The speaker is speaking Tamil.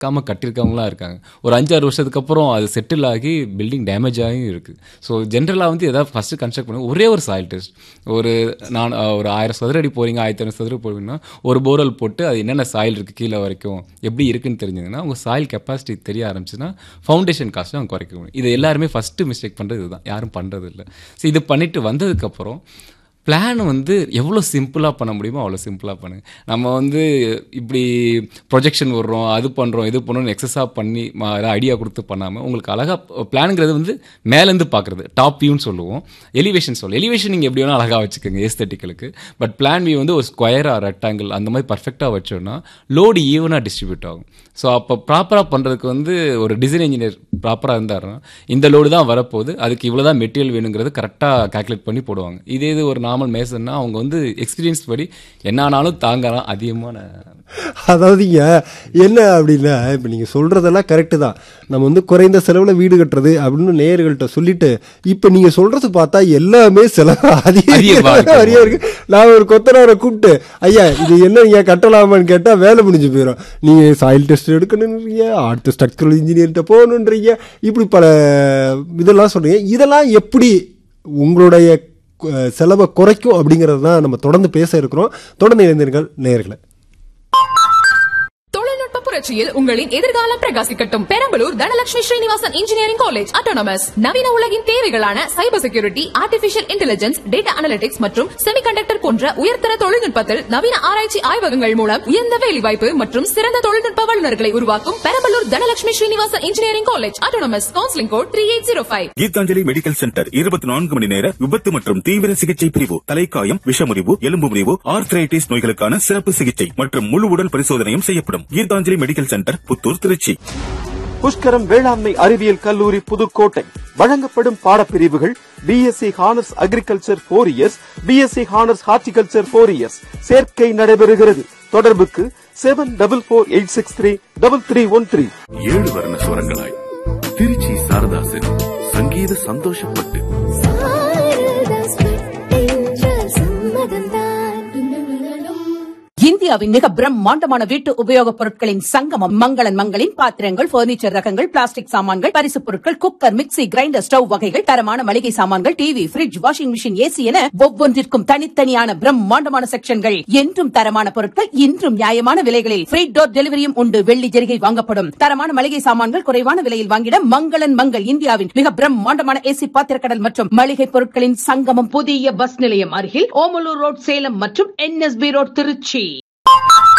பார்க்காம கட்டியிருக்கவங்களாம் இருக்காங்க ஒரு அஞ்சாறு வருஷத்துக்கு அப்புறம் அது செட்டில் ஆகி பில்டிங் டேமேஜ் ஆகியும் இருக்குது ஸோ ஜென்ரலாக வந்து எதாவது ஃபஸ்ட்டு கன்ஸ்ட்ரக்ட் பண்ணி ஒரே ஒரு சாயில் டெஸ்ட் ஒரு நான் அஹ், ஒரு ஆயிரம் சதுர அடி போகிறீங்க ஆயிரத்தி ஐநூறு சதுர போகிறீங்கன்னா ஒரு போரல் போட்டு அது என்னென்ன சாயில் இருக்குது கீழே வரைக்கும் எப்படி இருக்குன்னு தெரிஞ்சதுன்னா உங்கள் சாயில் கெப்பாசிட்டி தெரிய ஆரம்பிச்சுன்னா ஃபவுண்டேஷன் காஸ்ட்டை அவங்க குறைக்க முடியும் இது எல்லாருமே ஃபஸ்ட்டு மிஸ்டேக் பண்ணுறது இதுதான் யாரும் பண்ணுறது இல்லை ஸோ இது பண்ணிட்டு வந்ததுக்கப்புறம் பிளான் வந்து எவ்வளோ சிம்பிளாக பண்ண முடியுமோ அவ்வளோ சிம்பிளாக பண்ணுங்க நம்ம வந்து இப்படி ப்ரொஜெக்ஷன் விடுறோம் அது பண்ணுறோம் இது பண்ணுறோம் எக்ஸஸாக பண்ணி ஐடியா கொடுத்து பண்ணாமல் உங்களுக்கு அழகாக பிளானுங்கிறது வந்து மேலேருந்து பார்க்குறது டாப் வியூன்னு சொல்லுவோம் எலிவேஷன் சொல்லுவோம் எலிவேஷன் நீங்கள் எப்படி வேணால் அழகாக வச்சுக்கோங்க ஏஸ்தட்டிக்கலுக்கு பட் பிளான் வியூ வந்து ஒரு ஸ்கொயராக ரெக்டாங்கிள் அந்த மாதிரி பர்ஃபெக்டாக வச்சோன்னா லோடு ஈவனாக டிஸ்ட்ரிபியூட் ஆகும் ஸோ அப்போ ப்ராப்பராக பண்ணுறதுக்கு வந்து ஒரு டிசைன் இன்ஜினியர் ப்ராப்பராக இருந்தாருன்னா இந்த லோடு தான் வரப்போகுது அதுக்கு இவ்வளோ தான் மெட்டீரியல் வேணுங்கிறது கரெக்டாக கால்குலேட் பண்ணி போடுவாங்க இதே இது ஒரு நார்மல் மேசன்னா அவங்க வந்து எக்ஸ்பீரியன்ஸ் படி என்ன ஆனாலும் தாங்கலாம் அதிகமான அதாவதுங்க என்ன அப்படின்னா இப்போ நீங்கள் சொல்கிறதெல்லாம் கரெக்டு தான் நம்ம வந்து குறைந்த செலவில் வீடு கட்டுறது அப்படின்னு நேயர்கள்ட்ட சொல்லிட்டு இப்போ நீங்கள் சொல்கிறது பார்த்தா எல்லாமே செலவு அதிகமா அதிகமாக இருக்கு. அதிகம் இருக்கு நான் ஒரு கொத்தனாரை கூப்பிட்டு ஐயா இது என்ன நீங்கள் கட்டலாமான்னு கேட்டால் வேலை முடிஞ்சு போயிடும் நீங்கள் சாயில் டெஸ்ட் எடுக்கணுன்றீங்க அடுத்த ஸ்ட்ரக்சரல் இன்ஜினியர்கிட்ட போகணுன்றீங்க இப்படி பல இதெல்லாம் சொல்கிறீங்க இதெல்லாம் எப்படி உங்களுடைய அஹ், செலவை குறைக்கும் அப்படிங்கிறது தான் நம்ம தொடர்ந்து பேச இருக்கிறோம் தொடர்ந்து இணைந்தீர்கள் நேயர்களை தொழில்நுட்ப புரட்சியில் உங்களின் எதிர்காலம் பிரகாசிக்கட்டும் Perambalur Dhanalakshmi Srinivasan engineering college autonomous நவீன உலகின் தேவைகளான cyber security artificial intelligence data analytics மற்றும் செமிகண்டக்டர் போன்ற உயர்தர தொழில்நுட்பத்தில் நவீன ஆராய்ச்சி ஆய்வகங்கள் மூலம் உயர்ந்த வேலைவாய்ப்பு மற்றும் சிறந்த தொழில்நுட்ப வல்லுநர்களை உருவாக்கும் Perambalur Dhanalakshmi Srinivasan engineering college autonomous counselling code three eight zero five Gitanjali medical centre இருபத்தி நான்கு மணி நேர விபத்து மற்றும் தீவிர சிகிச்சை பிரிவு தலைக்காயம் விஷமுறிவு எலும்பு முறிவு ஆர்த்ரைட்டிஸ் நோய்களுக்கான சிறப்பு சிகிச்சை மற்றும் முழு உடல் பரிசோதனையும் செய்யப்படும் கீதாஞ்சலி மெடிக்கல் சென்டர் புத்தூர் திருச்சி புஷ்கரம் வேளாண்மை அறிவியல் கல்லூரி புதுக்கோட்டை வழங்கப்படும் பாடப்பிரிவுகள் BSc honours agriculture four years BSc honours horticulture four years சேர்க்கை நடைபெறுகிறது தொடர்புக்கு seven double four eight six three double three one three ஏழு வர்ண சுரங்களாய் திருச்சி சாரதாசன் சங்கீத சந்தோஷப்பட்டு இந்தியாவின் மிக பிரம்மாண்டமான வீட்டு உபயோகப் பொருட்களின் சங்கமம் மங்களன் மங்களின் பாத்திரங்கள் பர்னிச்சர் ரகங்கள் பிளாஸ்டிக் சாமான்கள் பரிசுப் பொருட்கள் குக்கர் மிக்ஸி கிரைண்டர் ஸ்டவ் வகைகள் தரமான மளிகை சாமான்கள் TV fridge washing machine AC என ஒவ்வொன்றிற்கும் தனித்தனியான பிரம்மாண்டமான செக்ஷன்கள் என்றும் தரமான பொருட்கள் இன்றும் நியாயமான விலைகளில் ஃப்ரீ டோர் டெலிவரியும் உண்டு வெள்ளி ஜெரிகை வாங்கப்படும் தரமான மளிகை சாமான்கள் குறைவான விலையில் வாங்கிட மங்களன் மங்கள் இந்தியாவின் மிக பிரம்மாண்டமான ஏசி பாத்திரக்கடல் மற்றும் மளிகை பொருட்களின் சங்கமம் புதிய பஸ் நிலையம் அருகில் ஓமலூர் ரோட் சேலம் மற்றும் என்எஸ்பி ரோட் திருச்சி